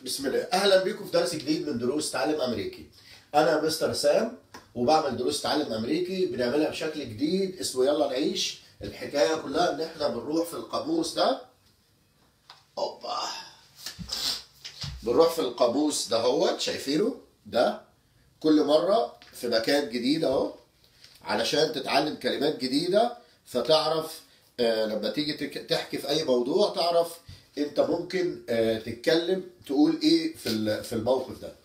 بسم الله اهلا بيكم في درس جديد من دروس تعلم امريكي انا مستر سام وبعمل دروس تعلم امريكي بنعملها بشكل جديد اسمه يلا نعيش الحكايه كلها ان احنا بنروح في القاموس ده اوبا بنروح في القاموس ده هو شايفينه ده كل مره في مكان جديد اهو علشان تتعلم كلمات جديده فتعرف آه لما تيجي تك- تحكي في اي موضوع تعرف انت ممكن آه تتكلم تقول ايه في ال- في الموقف ده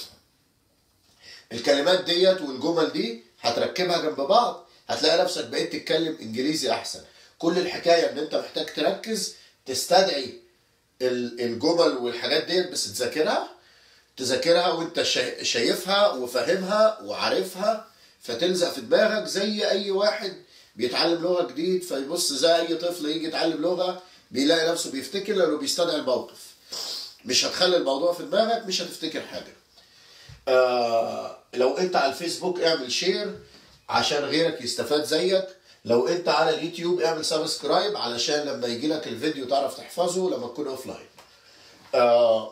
الكلمات ديت والجمل دي هتركبها جنب بعض هتلاقي نفسك بقيت تتكلم انجليزي احسن كل الحكايه ان انت محتاج تركز تستدعي ال- الجمل والحاجات ديت بس تذاكرها تذاكرها وانت شا- شايفها وفاهمها وعارفها فتلزق في دماغك زي اي واحد بيتعلم لغه جديد فيبص زي اي طفل يجي يتعلم لغه بيلاقي نفسه بيفتكر لانه بيستدعي الموقف مش هتخلي الموضوع في دماغك مش هتفتكر حاجه آه لو انت على الفيسبوك اعمل شير عشان غيرك يستفاد زيك لو انت على اليوتيوب اعمل سبسكرايب علشان لما يجي لك الفيديو تعرف تحفظه لما تكون اوف لاين آه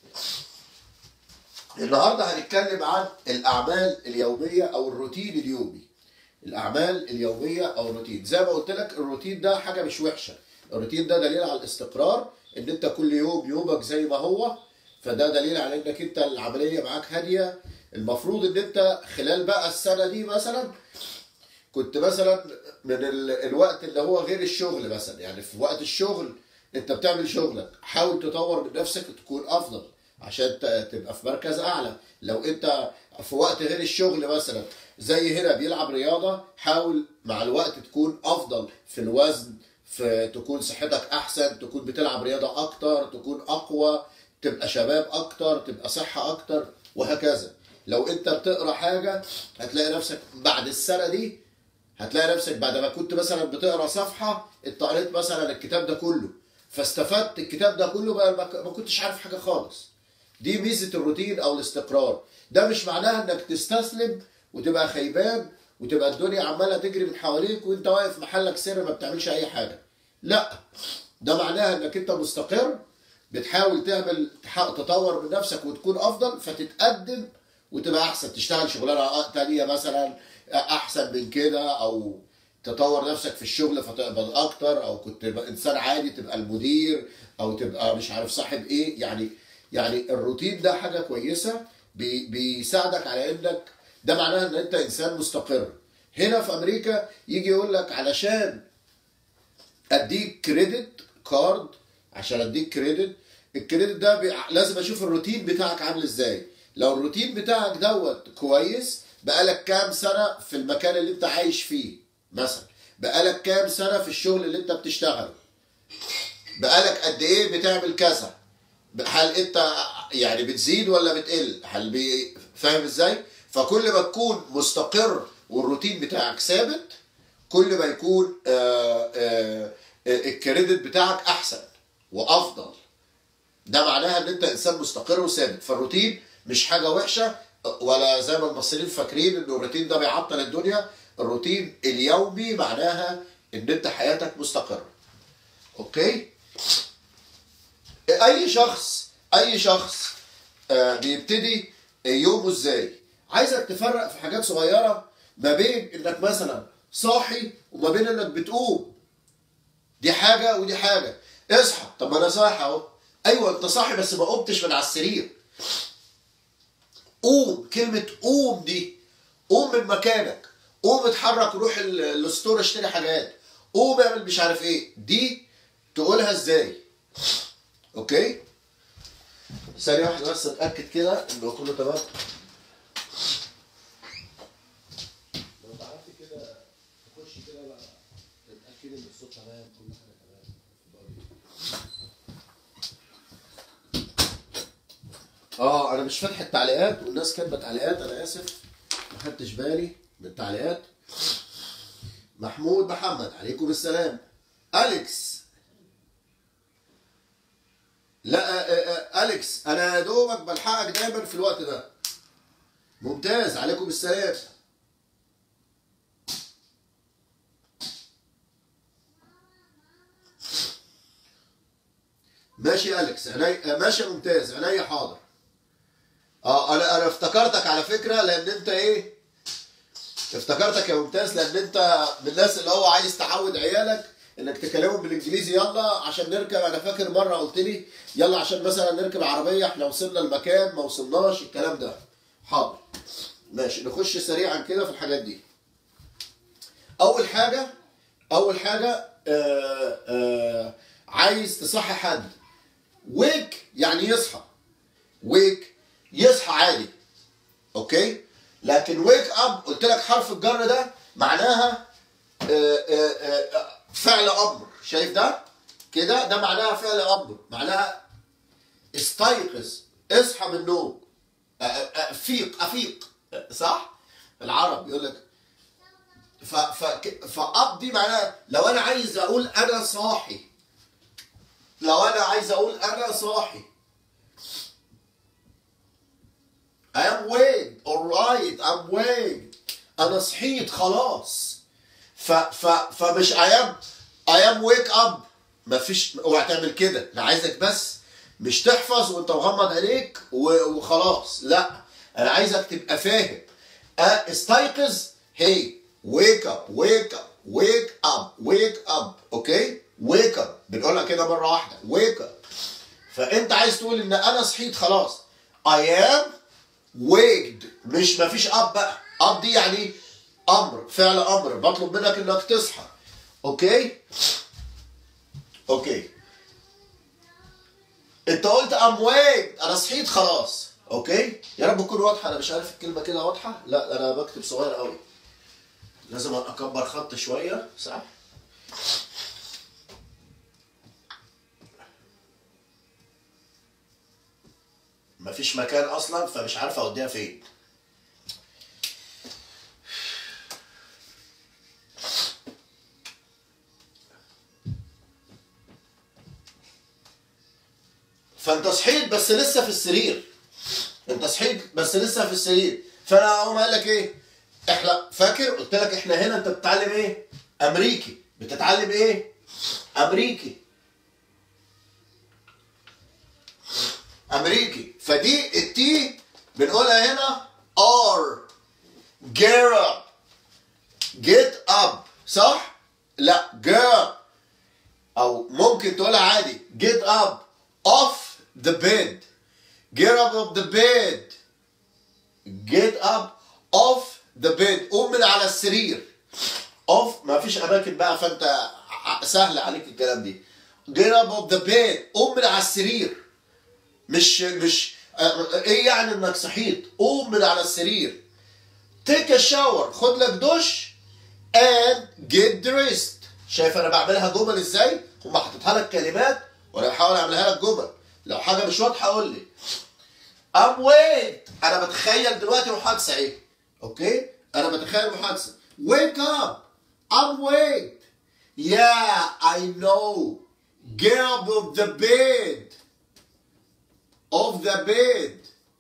النهارده هنتكلم عن الاعمال اليوميه او الروتين اليومي الاعمال اليوميه او الروتين زي ما قلت لك الروتين ده حاجه مش وحشه الروتين ده دليل على الاستقرار ان انت كل يوم يومك زي ما هو فده دليل على انك انت العمليه معاك هاديه المفروض ان انت خلال بقى السنه دي مثلا كنت مثلا من ال- الوقت اللي هو غير الشغل مثلا يعني في وقت الشغل انت بتعمل شغلك حاول تطور من نفسك تكون افضل عشان ت- تبقى في مركز اعلى لو انت في وقت غير الشغل مثلا زي هنا بيلعب رياضه حاول مع الوقت تكون افضل في الوزن في تكون صحتك احسن تكون بتلعب رياضه اكتر تكون اقوى تبقى شباب اكتر تبقى صحه اكتر وهكذا لو انت بتقرا حاجه هتلاقي نفسك بعد السنه دي هتلاقي نفسك بعد ما كنت مثلا بتقرا صفحه انت قريت مثلا الكتاب ده كله فاستفدت الكتاب ده كله بقى ما ما كنتش عارف حاجه خالص دي ميزه الروتين او الاستقرار ده مش معناها انك تستسلم وتبقى خيبان وتبقى الدنيا عماله تجري من حواليك وانت واقف محلك سر ما بتعملش اي حاجه لا ده معناها انك انت مستقر بتحاول تعمل تح- تطور من نفسك وتكون افضل فتتقدم وتبقى احسن تشتغل شغلانه تانية مثلا احسن من كده او تطور نفسك في الشغل فتقبض اكتر او كنت تبقى انسان عادي تبقى المدير او تبقى مش عارف صاحب ايه يعني يعني الروتين ده حاجه كويسه بي بيساعدك على انك ده معناها ان انت انسان مستقر هنا في امريكا يجي يقول لك علشان اديك كريدت كارد عشان اديك كريدت الكريدت ده بي... لازم اشوف الروتين بتاعك عامل ازاي لو الروتين بتاعك دوت كويس بقالك كام سنه في المكان اللي انت عايش فيه مثلا بقالك كام سنه في الشغل اللي انت بتشتغله بقالك قد ايه بتعمل كذا هل انت يعني بتزيد ولا بتقل هل بي... فاهم ازاي فكل ما تكون مستقر والروتين بتاعك ثابت كل ما يكون آه، آه، آه، الكريدت بتاعك احسن وافضل ده معناها ان انت انسان مستقر وثابت فالروتين مش حاجه وحشه ولا زي ما المصريين فاكرين ان الروتين ده بيعطل الدنيا الروتين اليومي معناها ان انت حياتك مستقره اوكي اي شخص اي شخص آه، بيبتدي يومه ازاي عايزك تفرق في حاجات صغيره ما بين انك مثلا صاحي وما بين انك بتقوم دي حاجه ودي حاجه اصحى طب ما انا صاحي اهو ايوه انت صاحي بس ما قمتش من على السرير قوم كلمه قوم دي قوم من مكانك قوم اتحرك روح ال- الستور اشتري حاجات قوم اعمل مش عارف ايه دي تقولها ازاي اوكي ثانية واحدة بس اتأكد كده انه كله تمام لو تعرفي كده تخشي كده بقى تتأكدي ان الصوت تمام كل حاجة تمام اه انا مش فاتح التعليقات والناس كاتبه تعليقات انا اسف ما خدتش بالي من التعليقات محمود محمد عليكم السلام اليكس لا آه، آه، اليكس انا يا دوبك بلحقك دايما في الوقت ده ممتاز عليكم السلام ما ماشي يا اليكس عيني ماشي ممتاز عينيا حاضر اه انا انا افتكرتك على فكره لان انت ايه افتكرتك يا ممتاز لان انت من الناس اللي هو عايز تعود عيالك انك تكلمهم بالانجليزي يلا عشان نركب انا فاكر مره قلت لي يلا عشان مثلا نركب عربيه احنا وصلنا المكان ما وصلناش الكلام ده حاضر ماشي نخش سريعا كده في الحاجات دي اول حاجه اول حاجه آه آه عايز تصحي حد ويك يعني يصحى ويك يصحى عادي اوكي لكن ويك اب قلت لك حرف الجر ده معناها آه، آه، آه، فعل امر شايف ده كده ده معناها فعل امر معناها استيقظ اصحى من النوم آه، آه، افيق افيق آه، صح العرب يقول لك ف ف فاب دي معناها لو انا عايز اقول انا صاحي لو انا عايز اقول انا صاحي I am awake alright I'm awake انا صحيت خلاص ف ف فمش I am I am wake up مفيش اوعى تعمل كده انا عايزك بس مش تحفظ وانت مغمض عينيك و- وخلاص لا انا عايزك تبقى فاهم أه، استيقظ هي wake up wake up wake up wake up اوكي wake up بنقولها كده مره واحده wake up فانت عايز تقول ان انا صحيت خلاص I am waked مش مفيش اب بقى اب دي يعني امر فعل امر بطلب منك انك تصحى اوكي اوكي انت قلت ام ويك انا صحيت خلاص اوكي يا رب تكون واضحه انا مش عارف الكلمه كده واضحه لا انا بكتب صغير قوي لازم اكبر خط شويه صح مفيش مكان اصلا فمش عارف اوديها فين فانت صحيت بس لسه في السرير انت صحيت بس لسه في السرير فانا اقوم قال لك ايه احنا فاكر قلت لك احنا هنا انت بتتعلم ايه امريكي بتتعلم ايه امريكي امريكي فدي التي بنقولها هنا ار get up get up صح لا get او ممكن تقولها عادي get up off the bed get up of the bed get up off the bed قوم من على السرير off ما فيش اماكن بقى فانت ع- سهل عليك الكلام دي get up of the bed قوم من على السرير مش مش آه، ايه يعني انك صحيت قوم من على السرير take a shower خد لك دش and get dressed شايف انا بعملها جمل ازاي هم حاططها لك كلمات وانا بحاول اعملها لك جمل لو حاجه مش واضحه قول لي I'm wait انا بتخيل دلوقتي محادثه ايه اوكي انا بتخيل محادثه wake up I'm wait yeah I know get up of the bed of the bed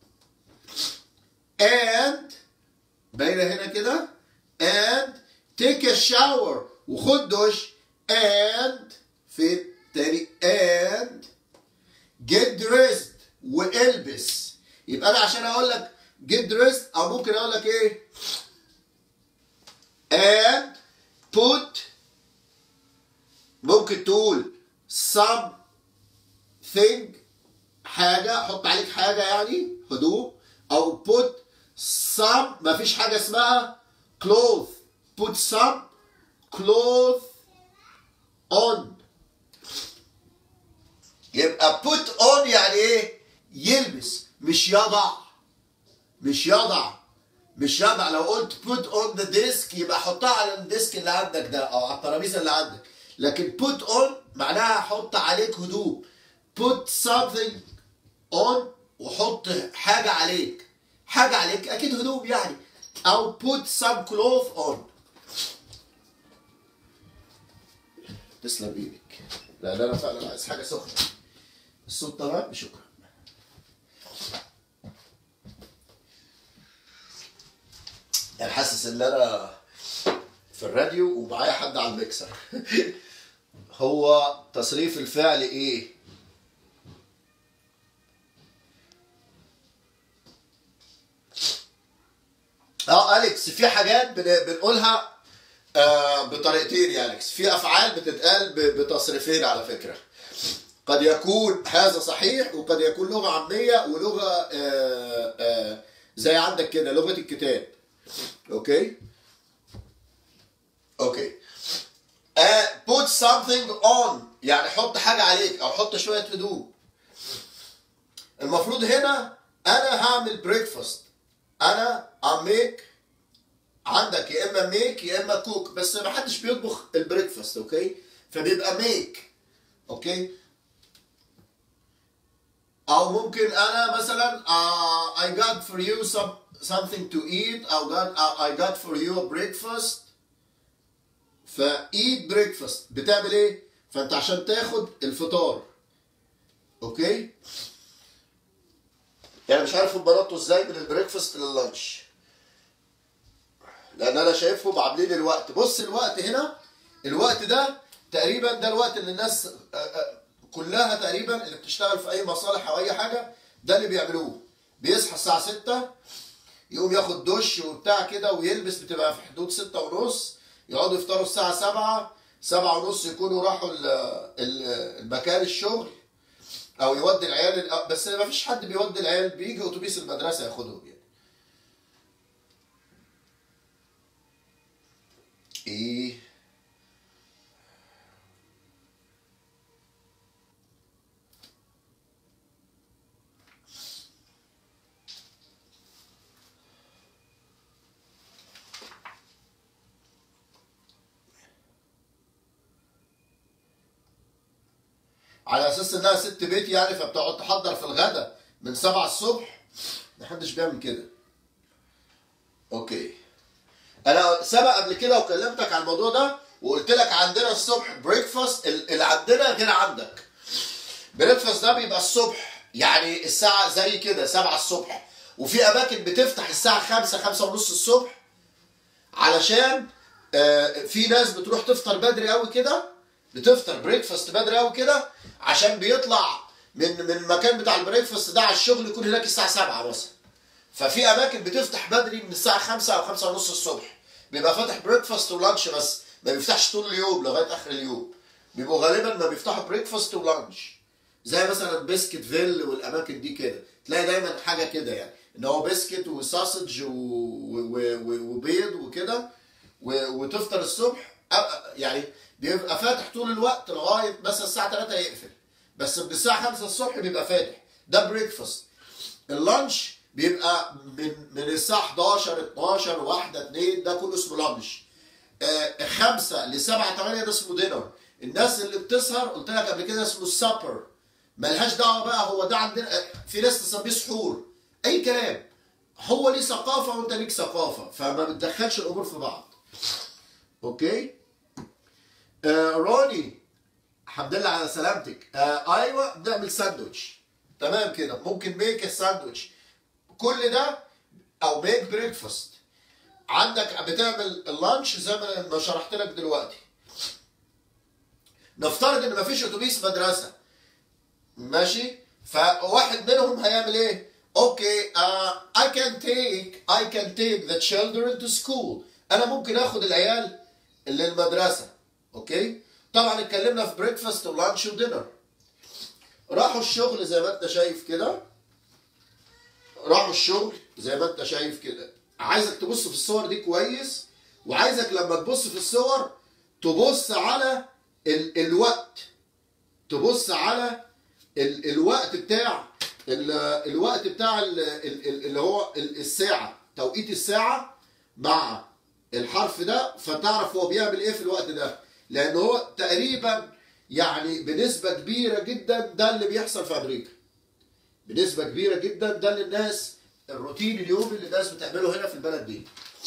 and باينه هنا كده and take a shower وخد دش and في تاني and get dressed والبس يبقى انا عشان اقول لك get dressed او ممكن اقول لك ايه and put ممكن تقول something حاجة حط عليك حاجة يعني هدوم أو put some ما فيش حاجة اسمها cloth put some cloth on يبقى put on يعني ايه يلبس مش يضع مش يضع مش يضع لو قلت put on the desk يبقى حطها على الديسك اللي عندك ده او على الترابيزه اللي عندك لكن put on معناها حط عليك هدوم put something on وحط حاجه عليك حاجه عليك اكيد هدوم يعني او put some cloth on تسلم ايدك لان انا فعلا عايز حاجه سخنه الصوت تمام شكرا انا حاسس ان انا في الراديو ومعايا حد على الميكسر هو تصريف الفعل ايه اليكس في حاجات بن- بنقولها آه، بطريقتين يا اليكس في افعال بتتقال ب- بتصريفين على فكره قد يكون هذا صحيح وقد يكون لغه عاميه ولغه آه، آه، زي عندك كده لغه الكتاب اوكي اوكي uh, put something on يعني حط حاجه عليك او حط شويه هدوم المفروض هنا انا هعمل بريكفاست انا اميك عندك يا اما ميك يا اما كوك بس ما حدش بيطبخ البريكفاست اوكي فبيبقى ميك اوكي او ممكن انا مثلا uh, I got for you some something to eat او got uh, I got for you a breakfast ف eat breakfast بتعمل ايه فانت عشان تاخد الفطار اوكي يعني مش عارف هم نطوا ازاي من البريكفاست لللانش لان انا شايفهم عاملين الوقت بص الوقت هنا الوقت ده تقريبا ده الوقت اللي الناس آه، آه، كلها تقريبا اللي بتشتغل في اي مصالح او اي حاجه ده اللي بيعملوه بيصحى الساعه 6 يقوم ياخد دش وبتاع كده ويلبس بتبقى في حدود 6 ونص يقعدوا يفطروا الساعه 7 7 ونص يكونوا راحوا ال- ال- المكان الشغل او يودي العيال ال- بس ما فيش حد بيودي العيال بيجي اتوبيس المدرسه ياخدهم يعني ايه على اساس انها ست بيت يعني فبتقعد تحضر في الغداء من 7 الصبح محدش بيعمل كده اوكي انا سبق قبل كده وكلمتك على الموضوع ده وقلت لك عندنا الصبح بريكفاست اللي عندنا غير عندك بريكفاست ده بيبقى الصبح يعني الساعة زي كده 7 الصبح وفي أماكن بتفتح الساعة 5 5 ونص الصبح علشان آه، في ناس بتروح تفطر بدري قوي كده بتفطر بريكفاست بدري قوي كده عشان بيطلع من من المكان بتاع البريكفاست ده على الشغل يكون هناك الساعة 7 مثلا ففي اماكن بتفتح بدري من الساعه 5 او 5 ونص الصبح بيبقى فاتح بريكفاست ولانش بس ما بيفتحش طول اليوم لغايه اخر اليوم بيبقوا غالبا ما بيفتحوا بريكفاست ولانش زي مثلا بسكت فيل والاماكن دي كده تلاقي دايما حاجه كده يعني ان هو بسكت وساسج و... و... و... وبيض وكده و... وتفطر الصبح أ- يعني بيبقى فاتح طول الوقت لغايه مثلا الساعه 3 يقفل بس من الساعه 5 الصبح بيبقى فاتح ده بريكفاست اللانش بيبقى من من الساعه 11 12 1 2 ده كله اسمه لانش آه، خمسة لسبعة تمانية ده اسمه دينر الناس اللي بتسهر قلت لك قبل كده اسمه السابر ملهاش دعوة بقى هو ده عندنا آه، في ناس تسميه سحور أي كلام هو ليه ثقافة وأنت ليك ثقافة فما بتدخلش الأمور في بعض أوكي آه روني الحمد لله على سلامتك آه ايوه بنعمل ساندوتش تمام كده ممكن ميك ساندوتش كل ده او ميك بريكفاست عندك بتعمل اللانش زي ما ما شرحت لك دلوقتي نفترض ان مفيش اتوبيس مدرسه ماشي فواحد منهم هيعمل ايه اوكي uh, I can take I can take the children to school انا ممكن اخد العيال للمدرسه اوكي طبعا اتكلمنا في بريكفاست ولانش ودينر راحوا الشغل زي ما انت شايف كده راحوا الشغل زي ما انت شايف كده عايزك تبص في الصور دي كويس وعايزك لما تبص في الصور تبص على ال الوقت تبص على ال الوقت بتاع ال الوقت بتاع ال ال ال اللي هو ال- الساعة توقيت الساعة مع الحرف ده فتعرف هو بيعمل ايه في الوقت ده لان هو تقريبا يعني بنسبة كبيرة جدا ده اللي بيحصل في امريكا بنسبة كبيرة جدا ده اللي الناس الروتين اليومي اللي الناس بتعمله هنا في البلد دي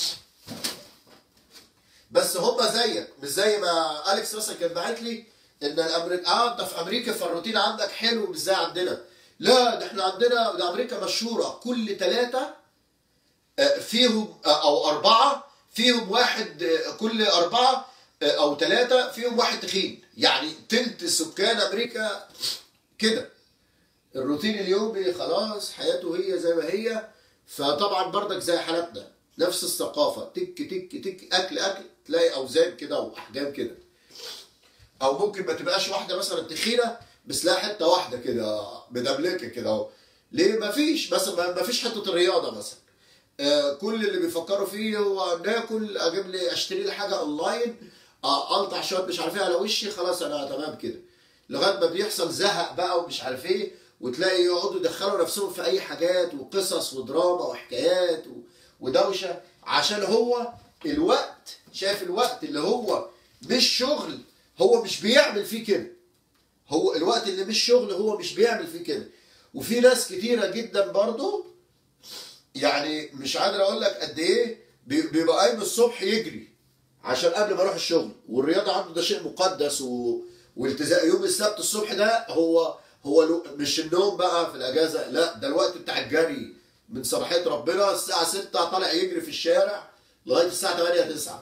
بس هم زيك مش زي ما اليكس مثلا كان باعت لي ان الامريكا اه انت في امريكا فالروتين عندك حلو مش زي عندنا لا ده احنا عندنا ده امريكا مشهوره كل ثلاثه فيهم آه، او اربعه فيهم واحد آه، كل اربعه آه، او ثلاثه فيهم واحد تخين يعني تلت سكان امريكا كده الروتين اليومي خلاص حياته هي زي ما هي فطبعا برضك زي حالتنا نفس الثقافه تك تك تك اكل اكل تلاقي اوزان كده واحجام كده او ممكن ما تبقاش واحده مثلا تخينه بس لا حته واحده كده مدبلكه كده اهو ليه ما فيش مثلا ما فيش حته الرياضه مثلا آه كل اللي بيفكروا فيه هو ناكل اجيب لي اشتري لي حاجه اونلاين آه اقطع شويه مش عارف ايه على وشي خلاص انا تمام كده لغايه ما بيحصل زهق بقى ومش عارف ايه وتلاقي يقعدوا يدخلوا نفسهم في اي حاجات وقصص ودراما وحكايات و... ودوشه عشان هو الوقت شايف الوقت اللي هو مش شغل هو مش بيعمل فيه كده هو الوقت اللي مش شغل هو مش بيعمل فيه كده وفي ناس كتيرة جدا برضو يعني مش قادر اقول لك قد ايه بي- بيبقى قايم الصبح يجري عشان قبل ما يروح الشغل والرياضة عنده ده شيء مقدس و... والتزام يوم السبت الصبح ده هو هو لو- مش النوم بقى في الاجازة لا ده الوقت بتاع الجري من صباحية ربنا الساعة 6 طالع يجري في الشارع لغاية الساعة 8 9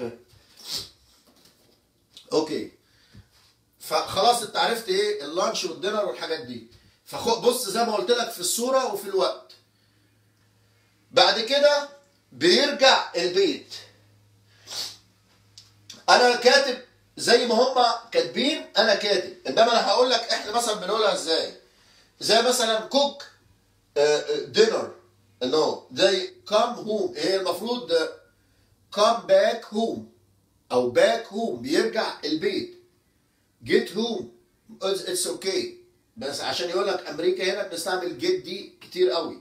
اوكي فخلاص انت عرفت ايه اللانش والدينر والحاجات دي فبص زي ما قلت لك في الصوره وفي الوقت بعد كده بيرجع البيت انا كاتب زي ما هم كاتبين انا كاتب انما انا هقول لك احنا مثلا بنقولها ازاي زي مثلا كوك دينر نو زي كام هوم هي المفروض كام باك هوم او باك هوم بيرجع البيت جيت هوم اتس اوكي بس عشان يقول لك امريكا هنا بنستعمل جيت دي كتير قوي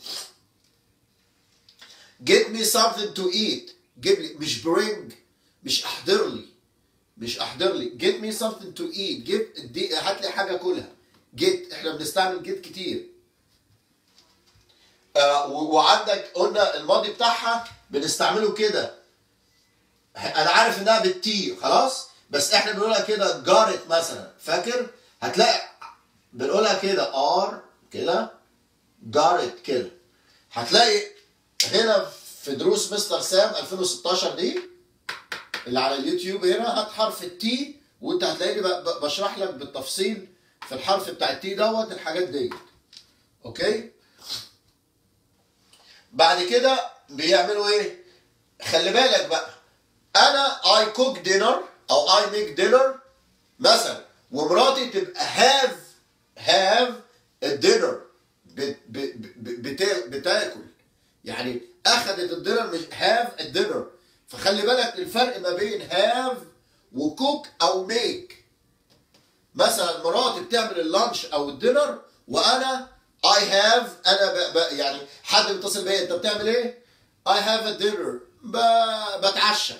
get me something to eat جيب لي مش bring مش احضر لي مش احضر لي get me something to eat جيب دي هات لي حاجه كلها get احنا بنستعمل get كتير آه و- وعندك قلنا الماضي بتاعها بنستعمله كده انا عارف انها بالتي خلاص بس احنا بنقولها كده جارت مثلا فاكر هتلاقي بنقولها كده ار كده جارت كده هتلاقي هنا في دروس مستر سام 2016 دي اللي على اليوتيوب هنا هات حرف التي وانت هتلاقيني ب- ب- بشرح لك بالتفصيل في الحرف بتاع التي دوت الحاجات دي اوكي بعد كده بيعملوا ايه خلي بالك بقى انا اي كوك دينر او اي ميك دينر مثلا ومراتي تبقى هاف هاف الدينر بتاكل يعني اخذت الدينر مش هاف الدينر فخلي بالك الفرق ما بين هاف وكوك او ميك مثلا مراتي بتعمل اللانش او الدينر وانا اي هاف انا ب... ب... يعني حد بيتصل بيا انت بتعمل ايه؟ اي هاف ا دينر ب... بتعشى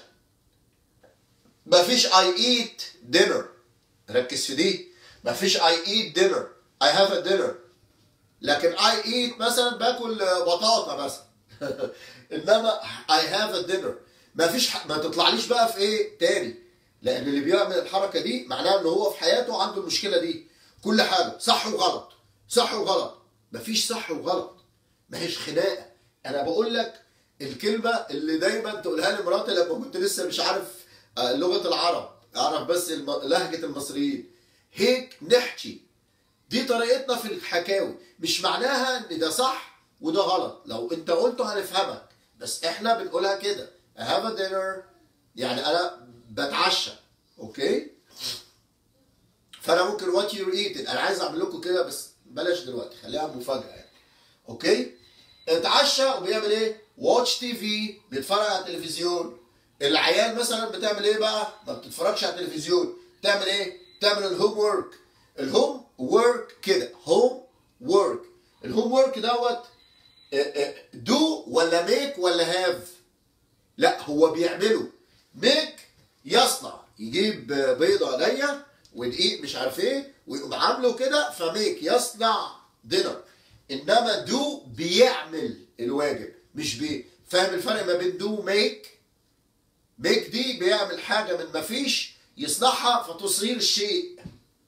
مفيش اي ايت دينر ركز في دي مفيش اي ايت دينر اي هاف ا دينر لكن اي ايت مثلا باكل بطاطا مثلا انما اي هاف ا دينر مفيش ح... ما تطلعليش بقى في ايه تاني لان اللي بيعمل الحركه دي معناه ان هو في حياته عنده المشكله دي كل حاجه صح وغلط صح وغلط مفيش صح وغلط ماهيش خناقه انا بقول لك الكلمه اللي دايما تقولها لي مراتي لما كنت لسه مش عارف آه، لغه العرب اعرف بس الم... لهجه المصريين هيك نحكي دي طريقتنا في الحكاوي مش معناها ان ده صح وده غلط لو انت قلته هنفهمك بس احنا بنقولها كده I have a dinner يعني انا بتعشى اوكي فانا ممكن وات يور eating انا عايز اعمل لكم كده بس بلاش دلوقتي خليها مفاجاه يعني اوكي اتعشى وبيعمل ايه واتش تي في بيتفرج على التلفزيون العيال مثلا بتعمل ايه بقى ما بتتفرجش على التلفزيون تعمل ايه تعمل الهوم ورك الهوم ورك كده هوم ورك الهوم ورك دوت دو ولا ميك ولا هاف لا هو بيعمله ميك يصنع يجيب بيضه نيه ودقيق مش عارف ايه ويقوم عامله كده فميك يصنع دينر انما دو بيعمل الواجب مش بي فاهم الفرق ما بين دو ميك ميك دي بيعمل حاجه من مفيش يصنعها فتصير الشيء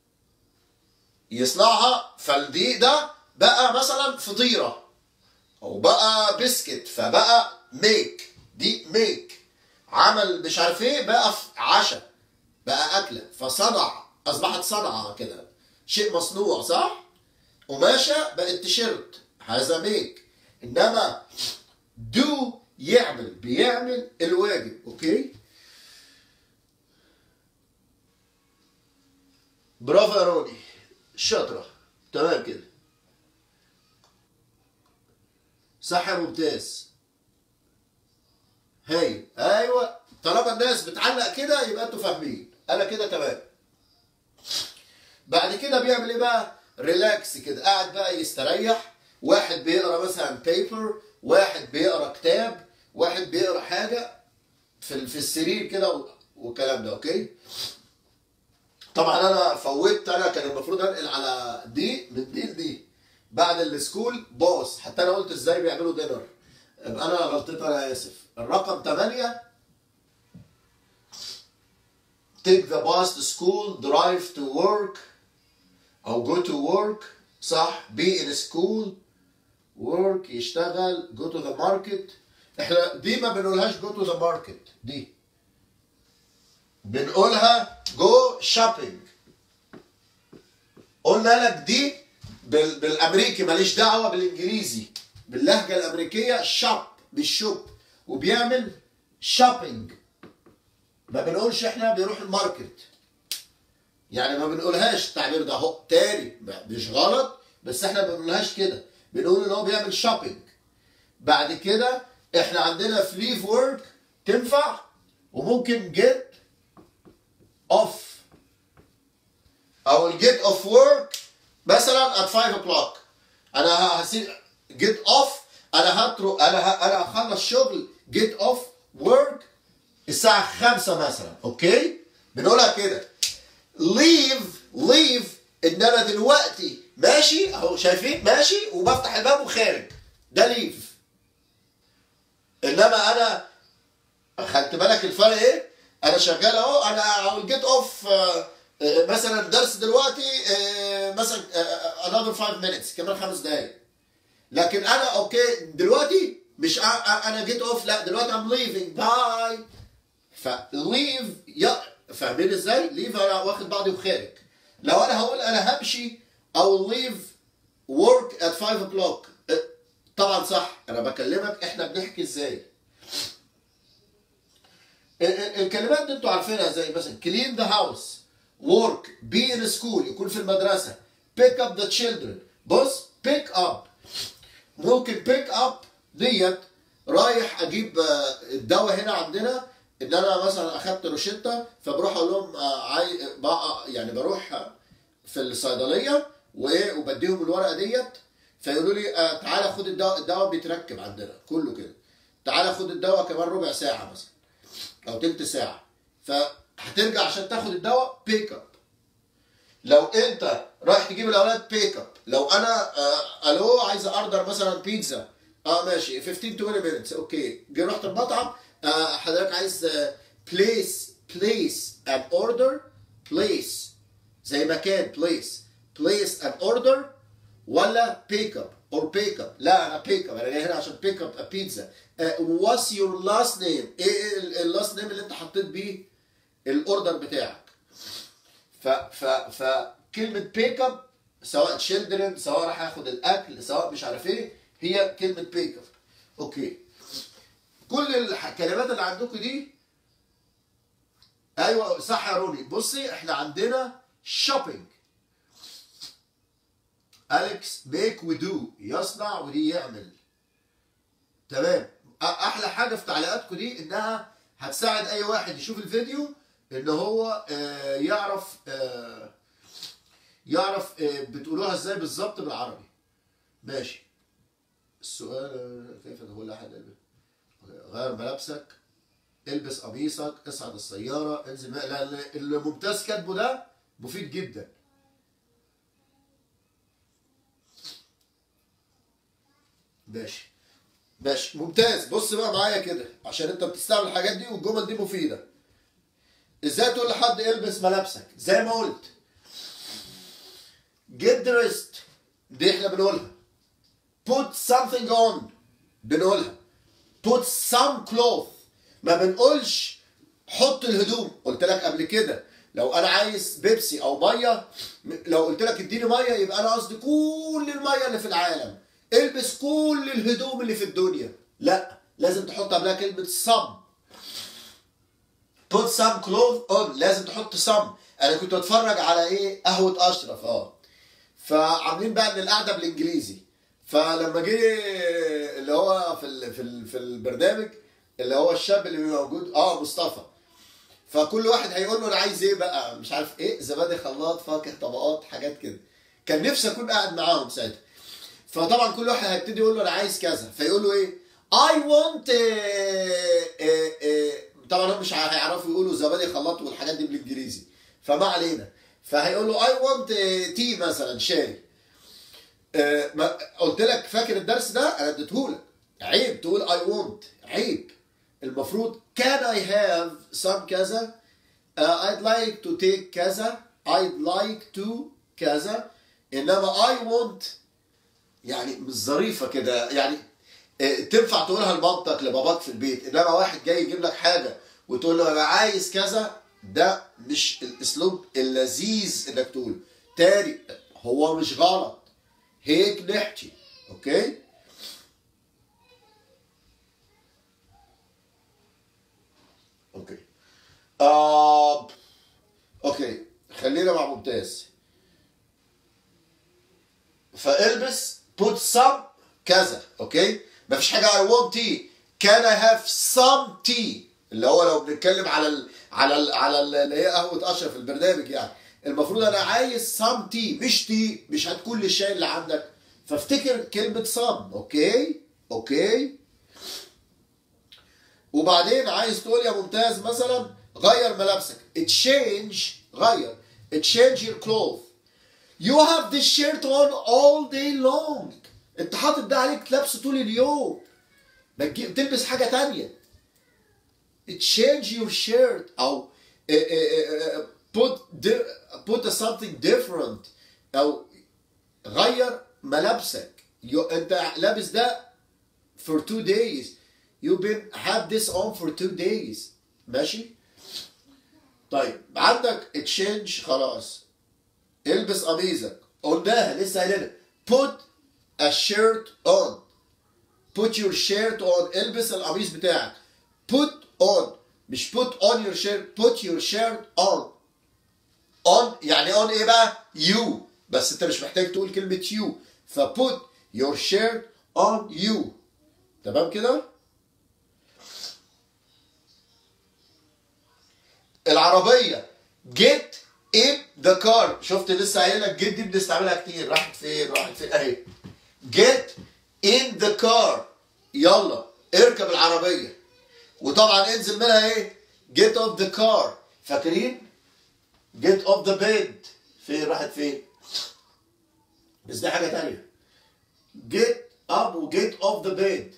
يصنعها فالدقيق ده بقى مثلا فطيره او بقى بسكت فبقى ميك دي ميك عمل مش عارف ايه بقى في عشاء بقى اكله فصنع اصبحت صنعه كده شيء مصنوع صح قماشه بقت تيشيرت هذا ميك انما دو يعمل بيعمل الواجب اوكي برافو يا روني شاطرة تمام كده صح يا ممتاز هايل ايوه طالما الناس بتعلق كده يبقى انتوا فاهمين انا كده تمام بعد كده بيعمل ايه بقى ريلاكس كده قاعد بقى يستريح واحد بيقرا مثلا بيبر واحد بيقرا كتاب واحد بيقرا حاجه في في السرير كده و- والكلام ده اوكي طبعا انا فوتت انا كان المفروض انقل على دي من دي لدي بعد السكول باص حتى انا قلت ازاي بيعملوا دينر يبقى انا غلطت انا اسف الرقم 8 take the bus to school drive to work او go to work صح be in school work يشتغل go to the market احنا دي ما بنقولهاش go to the market دي بنقولها go shopping قلنا لك دي بال... بالامريكي ماليش دعوه بالانجليزي باللهجه الامريكيه شوب بالشوب وبيعمل شوبينج ما بنقولش احنا بنروح الماركت يعني ما بنقولهاش التعبير ده اهو تاني مش غلط بس احنا ما بنقولهاش كده بنقول ان هو بيعمل شوبينج بعد كده احنا عندنا في ليف ورك تنفع وممكن جيت اوف او الجيت اوف ورك مثلا at 5 o'clock انا هسيب جيت اوف انا هترك انا ه... انا هخلص شغل جيت اوف ورك الساعه 5 مثلا اوكي بنقولها كده ليف ليف ان انا دلوقتي ماشي اهو شايفين ماشي وبفتح الباب وخارج ده ليف انما انا خدت بالك الفرق ايه انا شغال اهو انا جيت اوف مثلا درس دلوقتي آه، مثلا آه، another 5 minutes كمان خمس دقايق لكن انا اوكي دلوقتي مش أ- أ- انا جيت اوف لا دلوقتي I'm leaving باي فليف يا فاهمين ازاي؟ ليف انا واخد بعضي وخارج لو انا هقول انا همشي او ليف work at 5 o'clock أه، طبعا صح انا بكلمك احنا بنحكي ازاي ال- ال- الكلمات دي انتوا عارفينها زي مثلا clean the house work be in school يكون في المدرسة pick up the children بص pick up ممكن pick up ديت رايح اجيب آه، الدواء هنا عندنا ان انا مثلا اخدت روشته فبروح اقول لهم آه، عاي... بقى- يعني بروح آه، في الصيدليه وايه وبديهم الورقه ديت فيقولوا لي آه، تعالى خد الدواء الدواء بيتركب عندنا كله كده تعالى خد الدواء كمان ربع ساعه مثلا او تلت ساعه فهترجع عشان تاخد الدواء بيك اب لو انت رايح تجيب الاولاد بيك اب لو انا آه الو عايز اردر مثلا بيتزا اه ماشي 15 20 minutes اوكي جي رحت المطعم آه حضرتك عايز بليس بليس ان اوردر بليس زي مكان بليس بليس ان اوردر ولا بيك اب اور بيك اب لا انا بيك اب انا جاي هنا عشان بيك اب بيتزا واتس يور لاست نيم ايه اللاست نيم اللي انت حطيت بيه الاوردر بتاعك ف ف فكلمه بيك اب سواء تشيلدرن سواء راح ياخد الاكل سواء مش عارف ايه هي كلمه بيك اب اوكي كل الكلمات اللي عندكم دي ايوه صح يا روني بصي احنا عندنا شوبينج اليكس ميك ودو يصنع ودي يعمل تمام أ- احلى حاجه في تعليقاتكم دي انها هتساعد اي واحد يشوف الفيديو ان هو آه، يعرف آه، يعرف آه، بتقولوها ازاي بالظبط بالعربي ماشي السؤال آه، كيف تقول احد غير ملابسك البس قميصك اصعد السياره انزل لا لا، اللي ممتاز كاتبه ده مفيد جدا ماشي ماشي ممتاز بص بقى معايا كده عشان انت بتستعمل الحاجات دي والجمل دي مفيده ازاي تقول لحد البس ملابسك زي ما قلت get dressed دي احنا بنقولها put something on بنقولها put some cloth ما بنقولش حط الهدوم قلت لك قبل كده لو انا عايز بيبسي او ميه م- لو قلت لك اديني ميه يبقى انا قصدي كل الميه اللي في العالم البس كل الهدوم اللي في الدنيا لا لازم تحط قبلها كلمه some put some clothes on لازم تحط some انا كنت بتفرج على ايه قهوه اشرف اه فعاملين بقى ان القعده بالانجليزي فلما جه اللي هو في ال في ال في البرنامج اللي هو الشاب اللي بيبقى موجود اه مصطفى فكل واحد هيقول له انا عايز ايه بقى مش عارف ايه زبادي خلاط فاكهه طبقات حاجات كده كان نفسي اكون قاعد معاهم ساعتها فطبعا كل واحد هيبتدي يقول له انا عايز كذا فيقول له ايه I want uh, uh, uh, طبعا هم مش هيعرفوا يقولوا زبادي خلاط والحاجات دي بالانجليزي فما علينا فهيقول له I want تي مثلا شاي آه، ما- قلت لك فاكر الدرس ده انا اديتهولك عيب تقول I want عيب المفروض can I have some كذا uh, I'd like to take كذا I'd like to كذا انما I want يعني مش ظريفه كده يعني آه، تنفع تقولها لمامتك لباباك في البيت انما واحد جاي يجيب لك حاجه وتقول له انا عايز كذا ده مش الاسلوب اللذيذ انك تقول تاني هو مش غلط هيك نحكي اوكي اوكي آه... اوكي خلينا مع ممتاز فالبس put some كذا اوكي مفيش حاجه I want tea can I have some tea اللي هو لو بنتكلم على ال على ال على ال- اللي هي قهوه اشرف البرنامج يعني المفروض انا عايز some tea مش تي مش هتكون لي الشاي اللي عندك فافتكر كلمه some اوكي اوكي وبعدين عايز تقول يا ممتاز مثلا غير ملابسك تشينج غير تشينج your clothes You have this shirt on all day long. انت حاطط ده عليك تلبسه طول اليوم. ما تجيب تلبس حاجة تانية. Change your shirt أو eh, eh, eh, put di- put something different أو غير ملابسك. You- انت لابس ده for two days. You've been have this on for two days. ماشي؟ طيب عندك تشينج خلاص البس قميصك قلناها لسه قايلينها put a shirt on put your shirt on البس القميص بتاعك put on مش put on your shirt put your shirt on on يعني on ايه بقى you بس انت مش محتاج تقول كلمة you ف put your shirt on you تمام كده العربية get in the car شفت لسه قايل لك get دي بنستعملها كتير راحت فين راحت فين اهي get in the car يلا اركب العربية وطبعا انزل منها ايه get off the car فاكرين get off the bed فين راحت فين بس دي حاجة تانية get up و get off the bed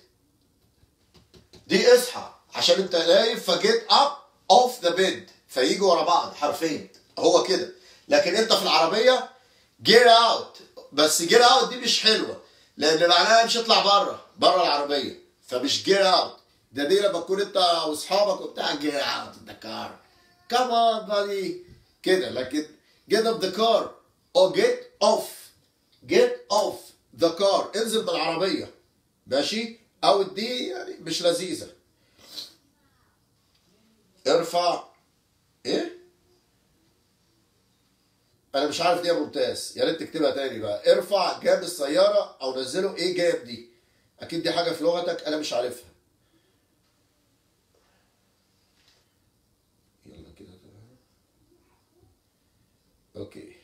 دي اصحى عشان انت نايم فجيت اب اوف ذا بيد فيجوا ورا بعض حرفين هو كده لكن انت في العربيه جير اوت بس جير اوت دي مش حلوه لان معناها مش اطلع بره بره العربيه فمش جير اوت ده دي لما تكون انت واصحابك وبتاع جير اوت ذا كار كمان بادي كده لكن get off the car or get off get off the car انزل من العربيه ماشي او دي يعني مش لذيذه ارفع ايه انا مش عارف دي يا ممتاز يا ريت تكتبها تاني بقى ارفع جاب السياره او نزله ايه جاب دي اكيد دي حاجه في لغتك انا مش عارفها يلا كده تمام اوكي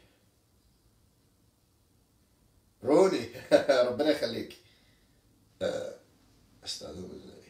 روني ربنا يخليك آه، استخدمه ازاي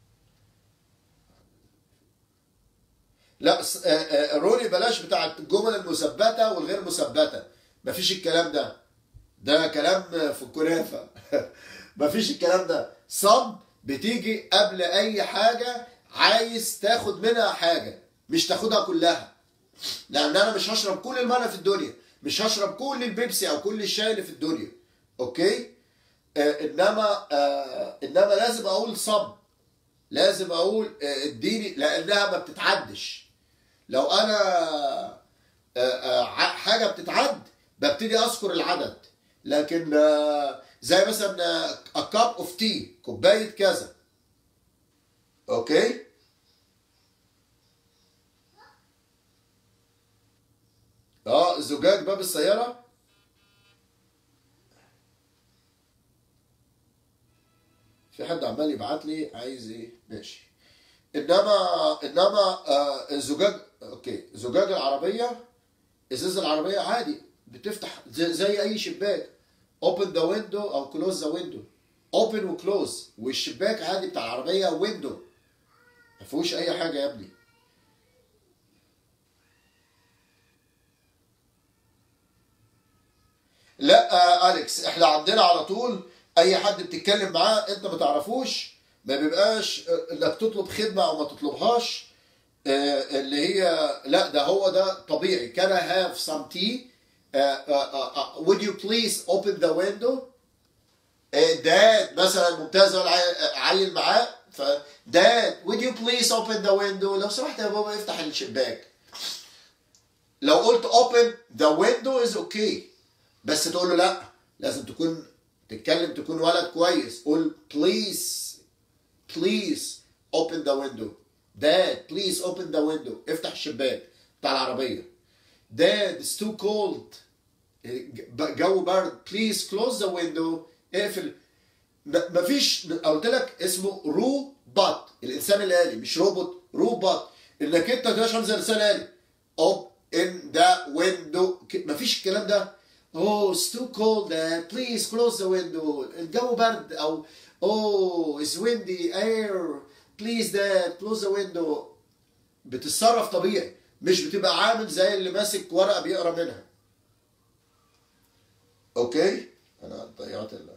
لا س- آه، آه، روني بلاش بتاع الجمل المثبته والغير مثبته مفيش الكلام ده ده كلام في الكنافه مفيش الكلام ده صب بتيجي قبل اي حاجه عايز تاخد منها حاجه مش تاخدها كلها لان انا مش هشرب كل الميه في الدنيا مش هشرب كل البيبسي او كل الشاي اللي في الدنيا اوكي آه انما آه انما لازم اقول صب لازم اقول آه، اديني لانها ما بتتعدش لو انا آه، آه، ع- حاجه بتتعد ببتدي اذكر العدد لكن آه، زي مثلا كاب اوف تي كوبايه كذا اوكي اه زجاج باب السيارة في حد عمال يبعت لي عايز ايه ماشي انما انما آه الزجاج اوكي زجاج العربية ازاز العربية عادي بتفتح زي, زي اي شباك open the window او close the window open و close والشباك عادي بتاع العربية window ما فيهوش اي حاجة يا ابني لا آه اليكس احنا عندنا على طول اي حد بتتكلم معاه انت ما تعرفوش ما بيبقاش آه، انك تطلب خدمه او ما تطلبهاش آه، اللي هي لا ده هو ده طبيعي can I have some tea آه، آه، آه، آه، would you please open the window آه، داد مثلا ممتاز ولا عي- عيل معاه ف داد would you please open the window لو سمحت يا بابا افتح الشباك لو قلت open the window is okay بس تقول له لا لازم تكون تتكلم تكون ولد كويس قول please please open the window dad please open the window افتح الشباك بتاع العربية dad it's too cold جو برد please close the window اقفل م- مفيش قلت لك اسمه روبوت الانسان الالي مش روبوت روبوت انك انت تبقاش عامل زي الانسان الالي up in the window ك- مفيش الكلام ده oh it's too cold dad please close the window الجو برد او oh it's windy air please dad close the window بتتصرف طبيعي مش بتبقى عامل زي اللي ماسك ورقه بيقرا منها اوكي انا ضيعت ال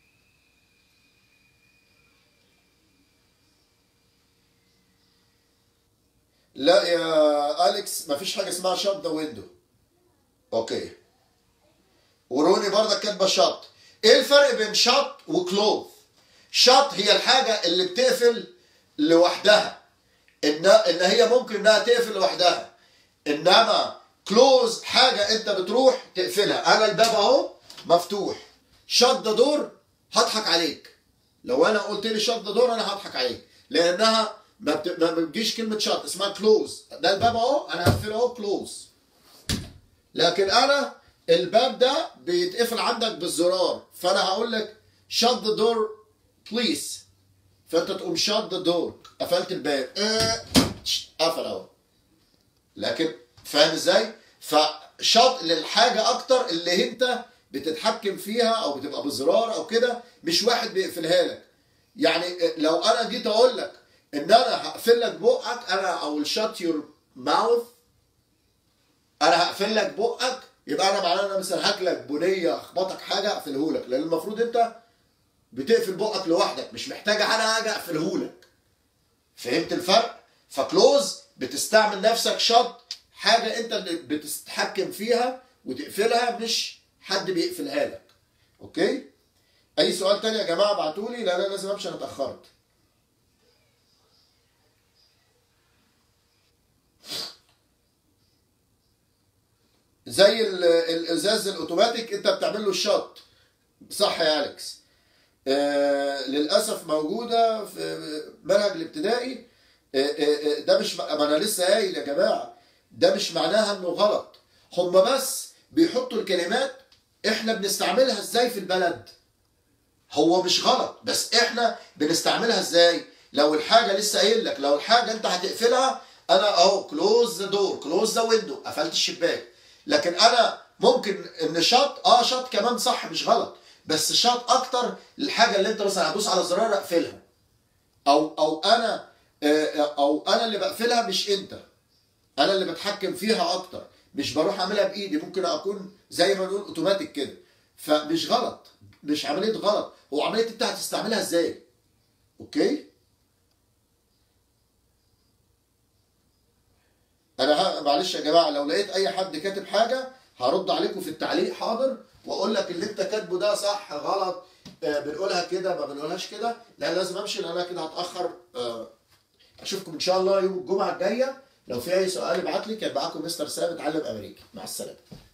لا يا اليكس مفيش حاجه اسمها شات ذا ويندو اوكي وروني برضك كاتبه شات ايه الفرق بين شات وكلوز شات هي الحاجه اللي بتقفل لوحدها ان ان هي ممكن انها تقفل لوحدها انما كلوز حاجه انت بتروح تقفلها انا الباب اهو مفتوح شات ذا دور هضحك عليك لو انا قلت لي شات ذا دور انا هضحك عليك لانها ما بت- ما بتجيش كلمه شات اسمها كلوز ده الباب اهو انا هقفله اهو كلوز لكن انا الباب ده بيتقفل عندك بالزرار فانا هقول لك shut the door please فانت تقوم shut the door قفلت الباب آه، قفل اهو لكن فاهم ازاي فشط للحاجه اكتر اللي انت بتتحكم فيها او بتبقى بزرار او كده مش واحد بيقفلها لك يعني لو انا جيت اقول لك ان انا هقفل لك بقك انا او shut your mouth انا هقفل لك بقك يبقى انا معناه انا مثلا هاكلك بنيه اخبطك حاجه اقفله لك لان المفروض انت بتقفل بقك لوحدك مش محتاج انا اجي اقفله لك فهمت الفرق فكلوز بتستعمل نفسك شط حاجه انت اللي بتتحكم فيها وتقفلها مش حد بيقفلها لك اوكي اي سؤال تاني يا جماعه ابعتوا لي لا لا لازم امشي انا اتاخرت زي ال- الازاز الاوتوماتيك انت بتعمل له الشط صح يا اليكس آه للاسف موجوده في منهج الابتدائي آه آه آه، ده مش ما انا لسه قايل يا جماعه ده مش معناها انه غلط هم بس بيحطوا الكلمات احنا بنستعملها ازاي في البلد هو مش غلط بس احنا بنستعملها ازاي لو الحاجه لسه قايل لك لو الحاجه انت هتقفلها انا اهو كلوز ذا دور كلوز ذا ويندو قفلت الشباك لكن انا ممكن ان شط اه شط كمان صح مش غلط بس شط اكتر الحاجه اللي انت مثلا هدوس على زرار اقفلها او او انا آه، او انا اللي بقفلها مش انت انا اللي بتحكم فيها اكتر مش بروح اعملها بايدي ممكن اكون زي ما نقول اوتوماتيك كده فمش غلط مش عمليه غلط هو عمليه انت هتستعملها ازاي اوكي انا ه... معلش يا جماعه لو لقيت اي حد كاتب حاجه هرد عليكم في التعليق حاضر واقول لك اللي انت كاتبه ده صح غلط آه بنقولها كده ما بنقولهاش كده لا لازم امشي لان انا كده هتاخر آه اشوفكم ان شاء الله يوم الجمعه الجايه لو في اي سؤال ابعت لي كان معاكم مستر سامي اتعلم امريكي مع السلامه